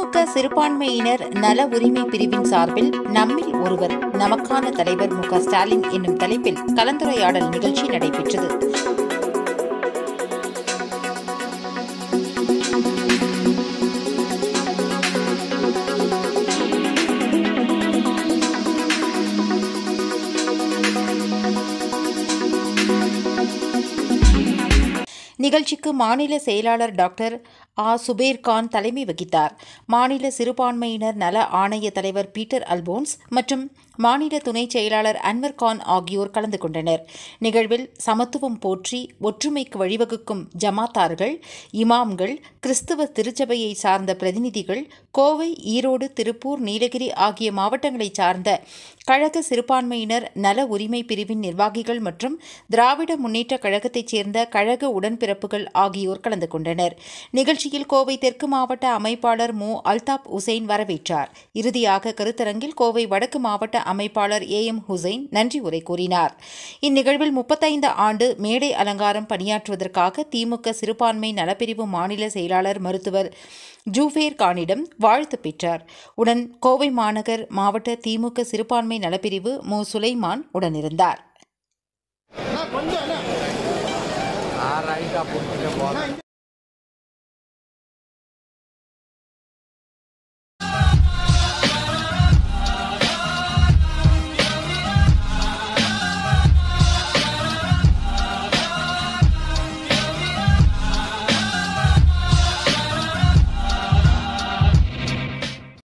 திமுக சிறுபான்மையினர் நல உரிமை பிரிவின் சார்பில் நம்மில் ஒருவர் நமக்கான தலைவர் மு க ஸ்டாலின் என்னும் தலைப்பில் கலந்துரையாடல் நிகழ்ச்சி நடைபெற்றது நிகழ்ச்சிக்கு மாநில செயலாளர் டாக்டர் ஆ சுபேர் கான் தலைமை வகித்தார் மாநில சிறுபான்மையினர் நல ஆணைய தலைவர் பீட்டர் அல்போன்ஸ் மற்றும் மாநில துணைச் செயலாளர் அன்வர் கான் ஆகியோர் கலந்து கொண்டனர் நிகழ்வில் சமத்துவம் போற்றி ஒற்றுமைக்கு வழிவகுக்கும் ஜமாத்தார்கள் இமாம்கள் கிறிஸ்துவ திருச்சபையை சார்ந்த பிரதிநிதிகள் கோவை ஈரோடு திருப்பூர் நீலகிரி ஆகிய மாவட்டங்களைச் சார்ந்த கழக சிறுபான்மையினர் நல உரிமை பிரிவின் நிர்வாகிகள் மற்றும் திராவிட முன்னேற்றக் கழகத்தைச் சேர்ந்த கழக உடன்பிறப்புகள் ஆகியோர் கலந்து கொண்டனர் நிகழ்ச்சியில் கோவை தெற்கு மாவட்ட அமைப்பாளர் மு அல்தாப் உசைன் வரவேற்றார் இறுதியாக கருத்தரங்கில் கோவை வடக்கு மாவட்ட அமைப்பாளர் ஏ எம் ஹுசைன் நன்றி உரை கூறினார் இந்நிகழ்வில் முப்பத்தைந்து ஆண்டு மேடை அலங்காரம் பணியாற்றுவதற்காக திமுக சிறுபான்மை நலப்பிரிவு மாநில செயலாளர் மருத்துவர் ஜூஃபேர் கானிடம் வாழ்த்து பெற்றார் உடன் கோவை மாநகர் மாவட்ட திமுக சிறுபான்மை நலப்பிரிவு மு சுலைமான் உடனிருந்தார் ஆ ரைட்டா போட்டு போகிறேன்